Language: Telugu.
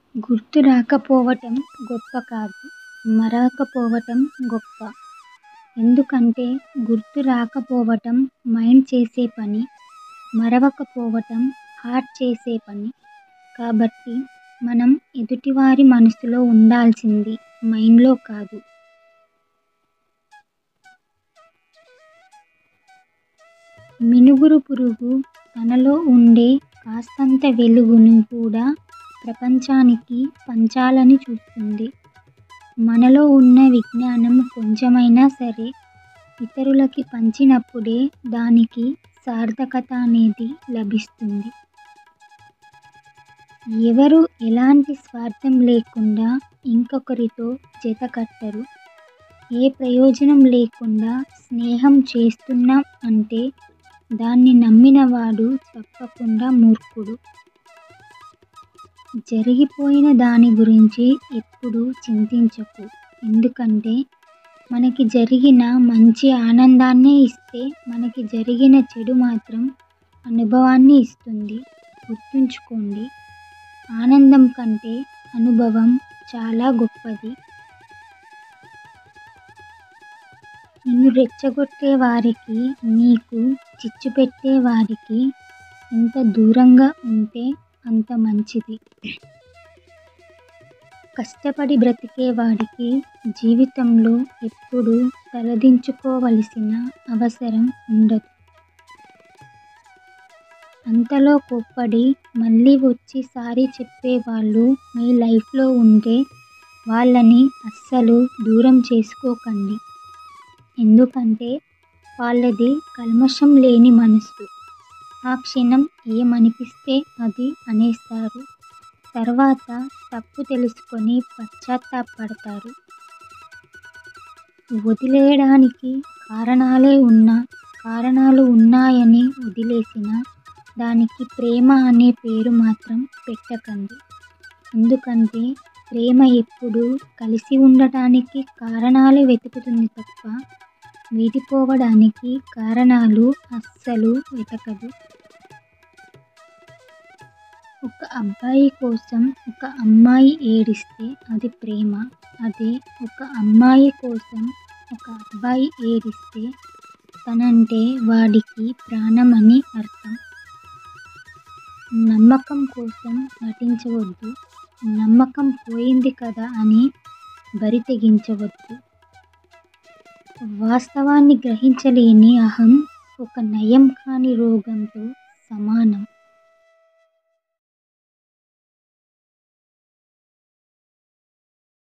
గుర్తు రాకపోవటం గొప్ప కాదు మరవకపోవటం గొప్ప. ఎందుకంటే గుర్తు రాకపోవటం మైండ్ చేసే పని. మరవకపోవటం హార్ట్ చేసే పని. కాబట్టి మనం ఎదుటివారి మనసులో ఉండాల్సింది మైండ్ లో కాదు. మినుగురు పురుగు తనలో ఉండే కాస్తంత వెలుగును కూడా ప్రపంచానికి పంచాలని చూస్తుంది. మనలో ఉన్న విజ్ఞానం కొంచెమైనా సరే ఇతరులకి పంచినప్పుడే దానికి సార్థకత అనేది లభిస్తుంది. ఎవరూ ఎలాంటి స్వార్థం లేకుండా ఇంకొకరితో జతకట్టరు. ఏ ప్రయోజనం లేకుండా స్నేహం చేస్తున్నాం అంటే దాన్ని నమ్మినవాడు తప్పకుండా మూర్ఖుడు. జరిగిపోయిన దాని గురించి ఎప్పుడూ చింతించకు. ఎందుకంటే మనకి జరిగిన మంచి ఆనందాన్నే ఇస్తే మనకి జరిగిన చెడు మాత్రం అనుభవాన్ని ఇస్తుంది. గుర్తుంచుకోండి. ఆనందం కంటే అనుభవం చాలా గొప్పది. నిన్ను రెచ్చగొట్టే వారికి నీకు చిచ్చు పెట్టే వారికి ఎంత దూరంగా ఉంటే అంత మంచిది. కష్టపడి బ్రతికే వాడికి జీవితంలో ఎప్పుడూ తలదించుకోవలసిన అవసరం ఉండదు. అంతలో కోప్పడి మళ్ళీ వచ్చి సారీ చెప్పేవాళ్ళు మీ లైఫ్ లో ఉంటే వాళ్ళని అస్సలు దూరం చేసుకోకండి. ఎందుకంటే వాళ్ళది కల్మషం లేని మనసు. ఆ క్షణం ఏమనిపిస్తే అది అనేస్తారు. తర్వాత తప్పు తెలుసుకొని పశ్చాత్తాపపడతారు. వదిలెయ్యడానికి కారణాలే ఉన్నా కారణాలు ఉన్నాయని వదిలేసినా దానికి ప్రేమ అనే పేరు మాత్రం పెట్టకండి. ఎందుకంటే ప్రేమ ఎప్పుడూ కలిసి ఉండటానికి కారణాలే వెతుకుతుంది తప్ప విడిపోవడానికి కారణాలు అస్సలు వెతకదు. ఒక అబ్బాయి కోసం ఒక అమ్మాయి ఏడిస్తే అది ప్రేమ. అదే ఒక అమ్మాయి కోసం ఒక అబ్బాయి ఏడిస్తే తనంటే వాడికి ప్రాణం అని అర్థం. నమ్మకం కోసం నటించవద్దు. నమ్మకం పోయింది కదా అని బరి తెగించవద్దు. వాస్తవాన్ని గ్రహించలేని అహం ఒక నయం కాని రోగంతో సమానం.